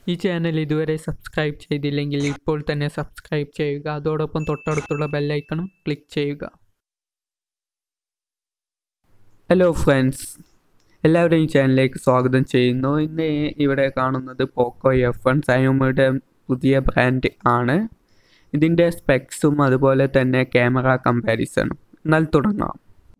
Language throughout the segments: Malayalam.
ഈ ചാനൽ ഇതുവരെ സബ്സ്ക്രൈബ് ചെയ്തില്ലെങ്കിൽ ഇപ്പോൾ തന്നെ സബ്സ്ക്രൈബ് ചെയ്യുക അതോടൊപ്പം തൊട്ടടുത്തുള്ള ബെല്ലൈക്കണും ക്ലിക്ക് ചെയ്യുക ഹലോ ഫ്രണ്ട്സ് എല്ലാവരെയും ഈ ചാനലിലേക്ക് സ്വാഗതം ചെയ്യുന്നു ഇന്ന് ഇവിടെ കാണുന്നത് പോക്കോ എഫ് വൺ സയോമയുടെ പുതിയ ബ്രാൻഡ് ആണ് ഇതിൻ്റെ സ്പെക്സും അതുപോലെ തന്നെ ക്യാമറ കമ്പാരിസണും എന്നാൽ തുടങ്ങാം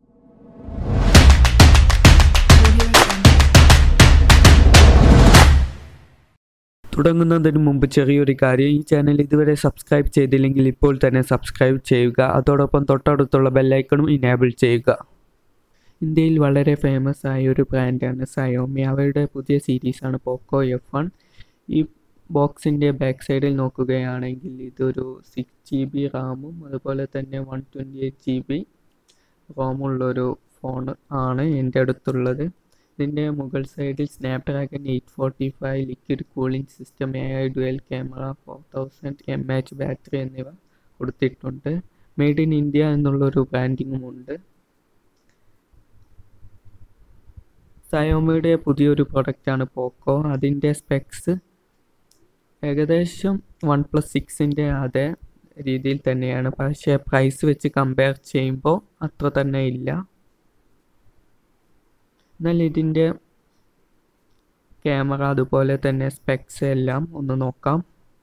തുടങ്ങുന്നതിന് മുമ്പ് ചെറിയൊരു കാര്യം ഈ ചാനൽ ഇതുവരെ സബ്സ്ക്രൈബ് ചെയ്തില്ലെങ്കിൽ ഇപ്പോൾ തന്നെ സബ്സ്ക്രൈബ് ചെയ്യുക അതോടൊപ്പം തൊട്ടടുത്തുള്ള ബെല്ലൈക്കണും ഇനേബിൾ ചെയ്യുക ഇന്ത്യയിൽ വളരെ ഫേമസ് ആയ ഒരു ബ്രാൻഡാണ് സയോമി അവരുടെ പുതിയ സീരീസാണ് പോക്കോ എഫ് വൺ ഈ ബോക്സിൻ്റെ ബാക്ക് സൈഡിൽ നോക്കുകയാണെങ്കിൽ ഇതൊരു സിക്സ് ജി ബി റാമും അതുപോലെ തന്നെ one twenty eight G B റോമുള്ളൊരു ഫോൺ ആണ് എൻ്റെ അടുത്തുള്ളത് ഇതിൻ്റെ മുകൾ സൈഡിൽ Snapdragon eight forty five liquid cooling system A I dual camera four thousand M H battery എന്നിവ കൊടുത്തിട്ടുണ്ട് മെയ്ഡ് ഇൻ ഇന്ത്യ എന്നുള്ളൊരു ബ്രാൻഡിങ്ങും ഉണ്ട് സയോമിയുടെ പുതിയൊരു പ്രൊഡക്റ്റാണ് പോക്കോ അതിൻ്റെ സ്പെക്സ് ഏകദേശം വൺ പ്ലസ് സിക്സിൻ്റെ അതേ രീതിയിൽ തന്നെയാണ് പക്ഷേ പ്രൈസ് വെച്ച് കമ്പയർ ചെയ്യുമ്പോൾ അത്ര തന്നെ ഇല്ല എന്നാൽ ഇതിൻ്റെ ക്യാമറ അതുപോലെ തന്നെ സ്പെക്സ് എല്ലാം ഒന്ന് നോക്കാം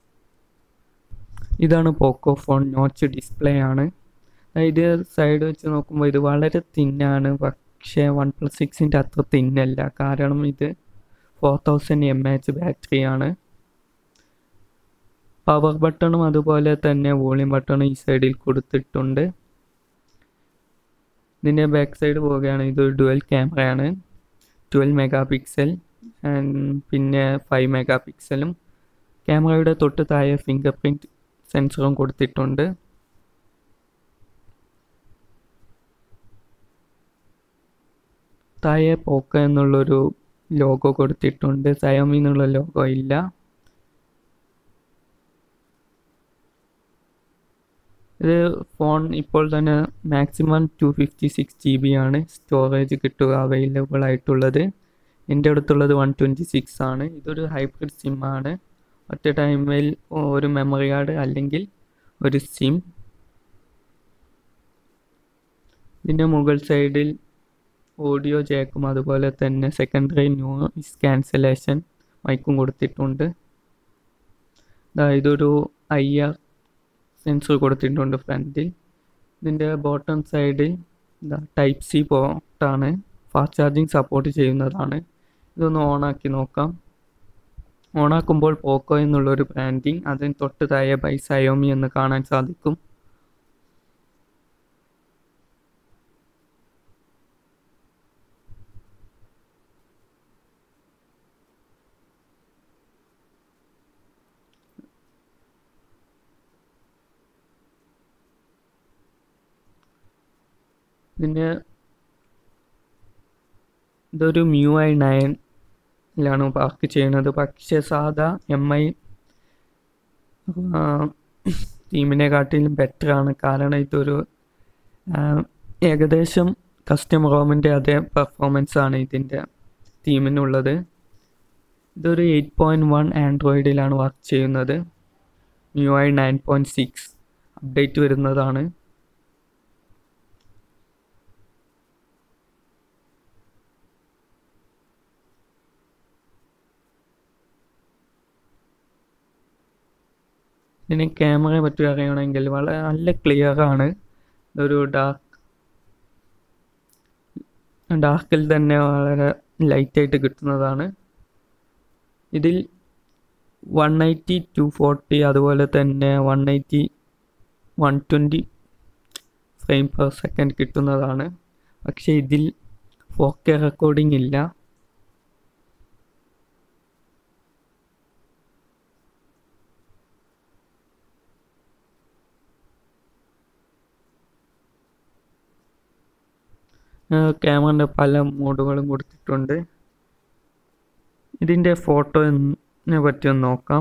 ഇതാണ് പോക്കോ ഫോൺ നോച്ച് ഡിസ്പ്ലേ ആണ് ഇത് സൈഡ് വെച്ച് നോക്കുമ്പോൾ ഇത് വളരെ തിന്നാണ് പക്ഷേ വൺ പ്ലസ് സിക്സിൻ്റെ അത്ര തിന്നല്ല കാരണം ഇത് ഫോർ തൗസൻഡ് എം എച്ച് ബാറ്ററിയാണ് പവർ ബട്ടണും അതുപോലെ തന്നെ വോളിയം ബട്ടണും ഈ സൈഡിൽ കൊടുത്തിട്ടുണ്ട് ഇതിൻ്റെ ബാക്ക് സൈഡ് പോവുകയാണ് ഇതൊരു ഡുവൽ ക്യാമറയാണ് ട്വൽവ് മെഗാ പിക്സൽ പിന്നെ ഫൈവ് മെഗാ പിക്സലും ക്യാമറയുടെ തൊട്ട് താഴെ ഫിംഗർ പ്രിൻറ്റ് സെൻസറും കൊടുത്തിട്ടുണ്ട് താഴെ പോക്ക എന്നുള്ളൊരു ലോഗോ കൊടുത്തിട്ടുണ്ട് സയോമി എന്നുള്ള ലോഗോ ഇല്ല ഇത് ഫോൺ ഇപ്പോൾ തന്നെ maximum two fifty six G B ആണ് സ്റ്റോറേജ് കിട്ടുക അവൈലബിൾ ആയിട്ടുള്ളത് എൻ്റെ അടുത്തുള്ളത് വൺ ട്വൻറ്റി സിക്സ് ആണ് ഇതൊരു ഹൈബ്രിഡ് സിം ആണ് ഒറ്റ ടൈമിൽ ഒരു മെമ്മറി കാർഡ് അല്ലെങ്കിൽ ഒരു സിം ഇതിൻ്റെ മുകൾ സൈഡിൽ ഓഡിയോ ജാക്കും അതുപോലെ തന്നെ സെക്കൻഡറി നോയിസ് ക്യാൻസലേഷൻ മൈക്കും കൊടുത്തിട്ടുണ്ട് ഇതൊരു ഐ ആർ സെൻസർ കൊടുത്തിട്ടുണ്ട് ഫ്രണ്ടിൽ ഇതിൻ്റെ ബോട്ടം സൈഡിൽ ഇതാ ടൈപ്പ് സി പോർട്ടാണ് ഫാസ്റ്റ് ചാർജിങ് സപ്പോർട്ട് ചെയ്യുന്നതാണ് ഇതൊന്ന് ഓണാക്കി നോക്കാം ഓണാക്കുമ്പോൾ പോക്കോ എന്നുള്ളൊരു ബ്രാൻഡിങ് അതിന് തൊട്ട് താഴെ ബൈ സയോമി എന്ന് കാണാൻ സാധിക്കും ഇതിൻ്റെ ഇതൊരു മ്യൂ ഐ നയനിലാണ് പാർക്ക് ചെയ്യുന്നത് പക്ഷേ സാധാ എം ഐ ടീമിനെ കാട്ടിലും ബെറ്റർ ആണ് കാരണം ഇതൊരു ഏകദേശം കസ്റ്റം റോമിൻ്റെ അതേ പെർഫോമൻസ് ആണ് ഇതിൻ്റെ ടീമിനുള്ളത് ഇതൊരു എയ്റ്റ് പോയിൻറ്റ് വൺ ആൻഡ്രോയിഡിലാണ് വർക്ക് ചെയ്യുന്നത് MIUI nine point six update വരുന്നതാണ് ഇതിന് ക്യാമറയെ പറ്റി അറിയണമെങ്കിൽ വളരെ നല്ല ക്ലിയർ ആണ് ഇതൊരു ഡാർക്ക് ഡാർക്കിൽ തന്നെ വളരെ ലൈറ്റായിട്ട് കിട്ടുന്നതാണ് ഇതിൽ വൺ എയ്റ്റി ടു ഫോർട്ടി അതുപോലെ തന്നെ one eighty one twenty frame per second കിട്ടുന്നതാണ് പക്ഷേ ഇതിൽ ഫോർ കെ റെക്കോർഡിംഗ് ഇല്ല ക്യാമറൻ്റെ പല മോഡുകളും കൊടുത്തിട്ടുണ്ട് ഇതിൻ്റെ ഫോട്ടോനെ പറ്റി ഒന്ന് നോക്കാം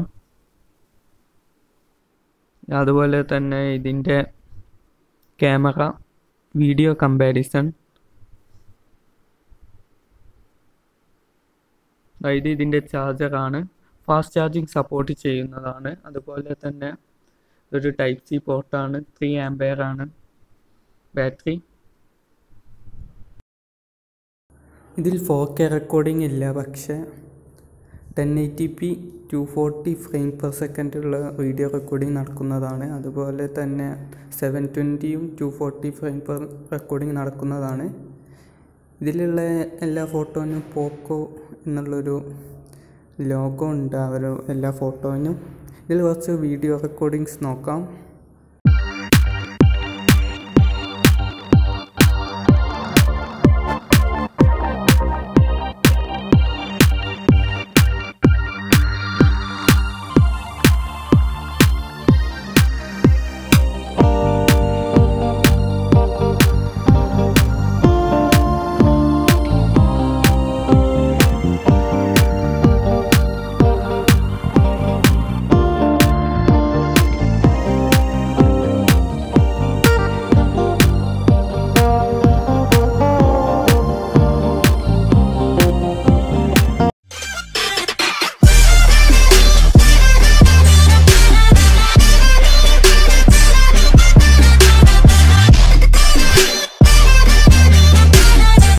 അതുപോലെ തന്നെ ഇതിൻ്റെ ക്യാമറ വീഡിയോ കമ്പാരിസൺ ഇത് ഇതിൻ്റെ ചാർജറാണ് ഫാസ്റ്റ് ചാർജിങ് സപ്പോർട്ട് ചെയ്യുന്നതാണ് അതുപോലെ തന്നെ ഒരു ടൈപ്പ് സി പോർട്ടാണ് ത്രീ ആംപയർ ആണ് ബാറ്ററി ഇതിൽ ഫോർ കെ റെക്കോർഡിംഗ് ഇല്ല പക്ഷേ ten eighty P two forty frame per സെക്കൻഡുള്ള വീഡിയോ റെക്കോർഡിംഗ് നടക്കുന്നതാണ് അതുപോലെ തന്നെ സെവൻ ട്വൻറ്റിയും two forty frame per recording നടക്കുന്നതാണ് ഇതിലുള്ള എല്ലാ ഫോട്ടോനും പോക്കോ എന്നുള്ളൊരു ലോഗോ ഉണ്ട് ആ ഒരു എല്ലാ ഫോട്ടോനും ഇതിൽ കുറച്ച് വീഡിയോ റെക്കോർഡിങ്സ് നോക്കാം